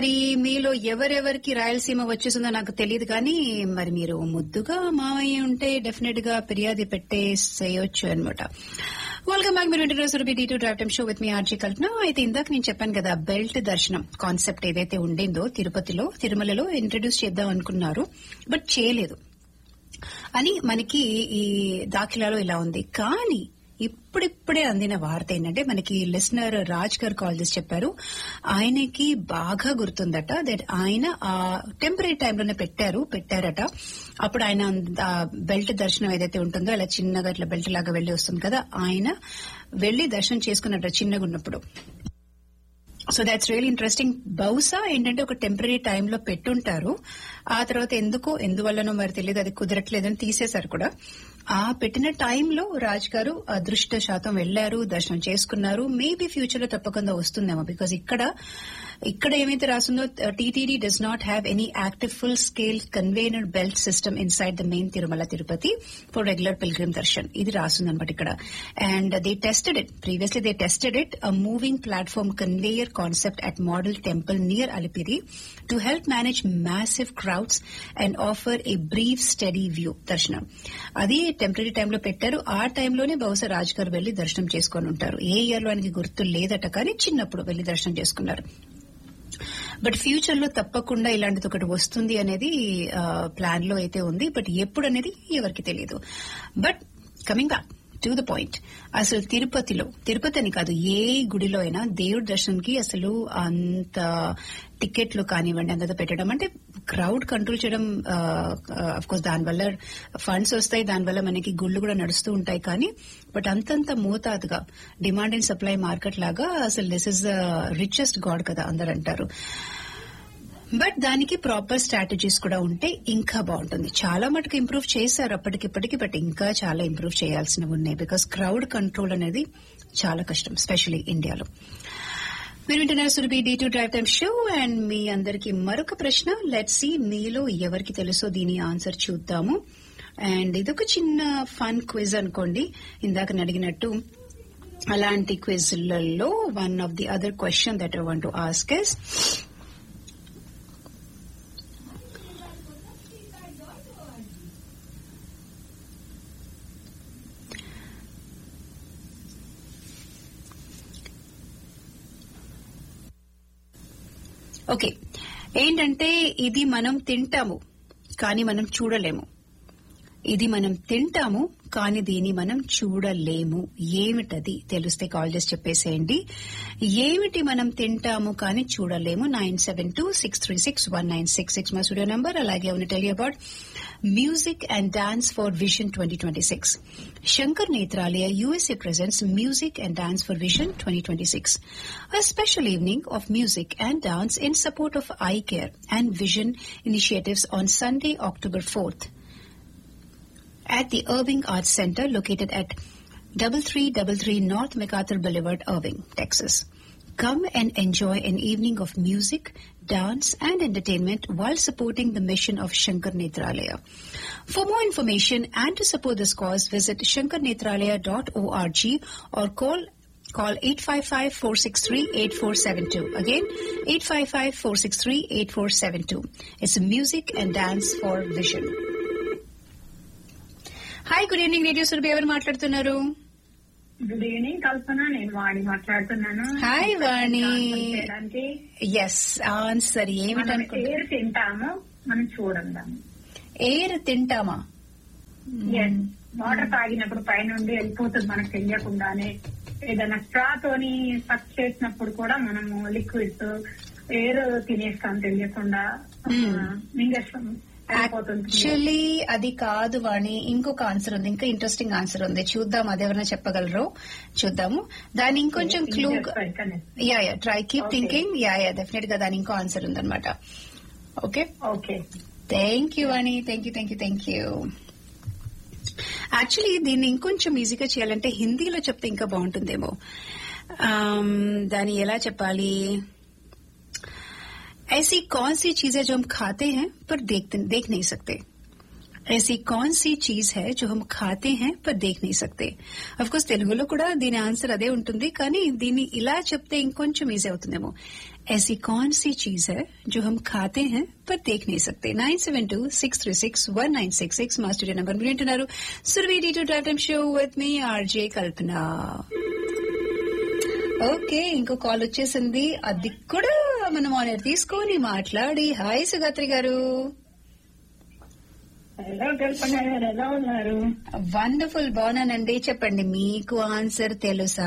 మరి మీలో ఎవరెవరికి రాయలసీమ వచ్చేసిందో నాకు తెలియదు కానీ మరి మీరు ముద్దుగా మామయ్య ఉంటే డెఫినెట్ గా ఫిర్యాదు పెట్టేసేయొచ్చు అనమాట వెల్కమ్ బ్యాక్ మీరు interview Surabhi T to drive time show with me RJ Kalpana అయితే ఇందాక నేను చెప్పాను కదా బెల్ట్ దర్శనం కాన్సెప్ట్ ఏదైతే ఉండిందో తిరుపతిలో తిరుమలలో ఇంట్రడ్యూస్ చేద్దాం అనుకున్నారు బట్ చేయలేదు అని మనకి ఈ దాఖలాలో ఇలా ఉంది కానీ ఇప్పుడిప్పుడే అందిన వార్త ఏంటంటే మనకి లిసనర్ రాజ్ గారు కాల్ చేసి చెప్పారు ఆయనకి బాగా గుర్తుందట దట్ ఆయన ఆ టెంపరీ టైంలోనే పెట్టారు పెట్టారట అప్పుడు ఆయన ఆ బెల్ట్ దర్శనం ఏదైతే ఉంటుందో అలా చిన్నగా ఇట్లా బెల్ట్ లాగా వెళ్లి వస్తుంది కదా ఆయన వెళ్లి దర్శనం చేసుకున్నట్ట చిన్నగా ఉన్నప్పుడు సో దాట్స్ రియల్ ఇంట్రెస్టింగ్ బహుశా ఏంటంటే ఒక టెంపరీ టైంలో పెట్టుంటారు ఆ తర్వాత ఎందుకో ఎందువల్లనో మరి తెలియదు అది కుదరట్లేదని తీసేశారు కూడా ఆ పెట్టిన టైంలో రాజ్ గారు అదృష్ట శాతం వెళ్లారు దర్శనం చేసుకున్నారు మేబీ ఫ్యూచర్ లో తప్పకుండా వస్తుందేమో బికాజ్ ఇక్కడ ఇక్కడ ఏమైతే రాసిందో TTD does not have any active full scale conveyor belt system inside the main Tirumala Tirupati for regular pilgrim darshan ఇది రాసిందనమాట ఇక్కడ and they tested it previously they tested it uh moving platform conveyor concept at model temple near Alipiri to help manage massive crowds and offer a brief study view దర్శనం అది temporary టైంలో పెట్టారు ఆ టైంలోనే బహుశా రాజ్ గారు వెళ్లి దర్శనం చేసుకొని ఉంటారు ఏ ఇయర్ లో ఆయనకి గుర్తు లేదట కానీ చిన్నప్పుడు వెళ్లి దర్శనం చేసుకున్నారు బట్ ఫ్యూచర్ లో తప్పకుండా ఇలాంటిది ఒకటి వస్తుంది అనేది ప్లాన్ లో అయితే ఉంది బట్ ఎప్పుడు అనేది ఎవరికి తెలియదు but coming back to the point అసలు తిరుపతిలో తిరుపతి అని కాదు ఏ గుడిలో అయినా దేవుడి దర్శనంకి అసలు అంత టికెట్లు కానివ్వండి అంత పెట్టడం అంటే క్రౌడ్ కంట్రోల్ చేయడం అఫ్ కోర్స్ దానివల్ల ఫండ్స్ వస్తాయి దానివల్ల మనకి గుళ్ళు కూడా నడుస్తూ ఉంటాయి కానీ బట్ అంతంత మోతాదుగా డిమాండ్ అండ్ సప్లై మార్కెట్ లాగా అసలు this is the richest god కదా అందరు అంటారు బట్ దానికి ప్రాపర్ స్ట్రాటజీస్ కూడా ఉంటే ఇంకా బాగుంటుంది చాలా మటుకు ఇంప్రూవ్ చేశారు అప్పటికిప్పటికి బట్ ఇంకా చాలా ఇంప్రూవ్ చేయాల్సినవి ఉన్నాయి బికాస్ క్రౌడ్ కంట్రోల్ అనేది చాలా కష్టం స్పెషలీ ఇండియాలో మీరు వింటున్నారు Surabhi D to drive time show and మీ అందరికి మరొక ప్రశ్న లెట్ సి మీలో ఎవరికి తెలుసో దీని ఆన్సర్ చూద్దాము అండ్ ఇదొక చిన్న ఫన్ క్విజ్ అనుకోండి ఇందాక అడిగినట్టు అలాంటి క్విజ్లలో one of the other question that I want to ask is okay ఏంటంటే ఇది మనం తింటాము కానీ మనం చూడలేము ఇది మనం తింటాము కానీ దీన్ని మనం చూడలేము ఏమిటది తెలిస్తే కాల్ చేసి చెప్పేసేయండి ఏమిటి మనం తింటాము కానీ చూడలేము nine seven two six three six one nine six six మా స్టూడియో నంబర్ అలాగే ఉన్న tell about music and dance for vision twenty twenty six Shankar Nethralaya USA presents Music and Dance for Vision 2026, a special evening of music and dance in support of eye care and vision initiatives on Sunday, October 4th at the Irving Arts Center located at 3333 North MacArthur Boulevard, Irving, Texas. Come and enjoy an evening of music, dance, and entertainment while supporting the mission of Shankar Netralaya. For more information and to support this cause, visit shankarnetralaya.org or call call 855-463-8472. Again, 855-463-8472. It's music and dance for vision. Hi good evening radio Surabhi ఎవరు మాట్లాడుతున్నారు good evening కల్పన నేను వాణి మాట్లాడుతున్నాను hi వాణి చేయడానికి yes answer మనం ఏమిటనుకుంటా ఏరు తింటాము మనం చూడందాము air తింటామా water తాగినప్పుడు పైనుండి వెళ్ళిపోతుంది మనకు తెలియకుండానే ఏదైనా స్ట్రా తోని సక్ చేసినప్పుడు కూడా మనము లిక్విడ్స్ ఎయిర్ తినేస్తాం తెలియకుండా Hmm. మింగేస్తాం వెళ్ళిపోతుంది యాక్చువల్లీ అది కాదు వాణి ఇంకొక ఆన్సర్ ఉంది ఇంకా ఇంట్రెస్టింగ్ ఆన్సర్ ఉంది చూద్దాం అదెవరైనా చెప్పగలరు చూద్దాము దాని ఇంకొంచెం clue ya ya try keep Okay. Thinking ya ya definite గా దాని ఇంకో ఆన్సర్ ఉందన్నమాట ఓకే ఓకే థ్యాంక్ యూ అని thank you thank you thank you actually దీన్ని ఇంకొంచెం ఈజీగా చేయాలంటే హిందీలో చెప్తే ఇంకా బాగుంటుందేమో ఆమ్, దాన్ని ఎలా చెప్పాలి ऐसी कौन सी चीजें जो हम खाते हैं पर देख देख नहीं सकते ऐसी कौन सी चीज है जो हम खाते हैं पर देख नहीं सकते అఫ్ కోర్స్ తెలుగులో కూడా దీని ఆన్సర్ అదే ఉంటుంది కానీ దీన్ని ఇలా చెప్తే ఇంకొంచెం ఈజీ అవుతుందేమో ऐसी कौन सी चीज है जो हम खाते हैं पर देख नहीं सकते nine seven two six three six one nine six six మా స్టూడియో నెంబర్ మీరు వింటున్నారు Surabhi D to drive time show with me RJ Kalpana okay ఇంకో కాల్ వచ్చేసింది అది కూడా మనం ఆనర్ తీసుకొని మాట్లాడి హాయ్ సుగాత్రి గారు హలో కల్పన గారు ఎలా ఉన్నారు వండర్ఫుల్ బాగున్నానండి చెప్పండి మీకు ఆన్సర్ తెలుసా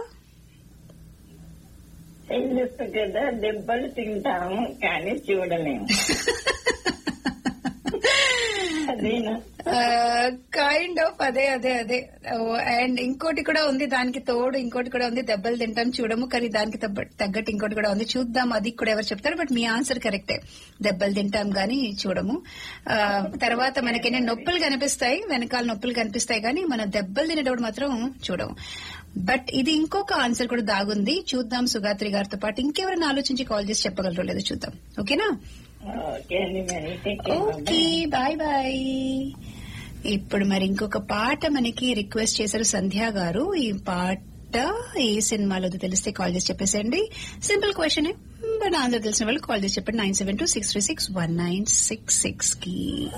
తెలుసు కదా దెబ్బలు తింటాము కానీ చూడలేము అదేనా కైండ్ ఆఫ్ అదే అదే అదే అండ్ ఇంకోటి కూడా ఉంది దానికి తోడు ఇంకోటి కూడా ఉంది దెబ్బలు తింటాం చూడము కానీ దానికి తగ్గ- తగ్గట్టు ఇంకోటి కూడా ఉంది చూద్దాం అది కూడా ఎవరు చెప్తారు బట్ మీ ఆన్సర్ కరెక్టే దెబ్బలు తింటాం గానీ చూడము ఆ, తర్వాత మనకి నొప్పులు కనిపిస్తాయి వెనకాల నొప్పులు కనిపిస్తాయి కానీ మనం దెబ్బలు తినేటప్పుడు మాత్రం చూడము బట్ ఇది ఇంకొక ఆన్సర్ కూడా దాగుంది చూద్దాం సుగాత్రి గారితో పాటు ఇంకెవరైనా ఆలోచించి కాల్ చేసి చెప్పగలరో లేదో చూద్దాం ఓకేనా ఓకే అండి మరి take care. Okay bye bye ఇప్పుడు మరి ఇంకొక పాట మనకి రిక్వెస్ట్ చేశారు సంధ్య గారు ఈ పాట ఏ సినిమాలో తెలిస్తే కాల్ చేసి చెప్పేసేయండి సింపుల్ క్వశ్చన్ బట్ ఆన్సర్ తెలిసిన వాళ్ళు కాల్ చేసి చెప్పండి nine seven two six three six one nine six six కి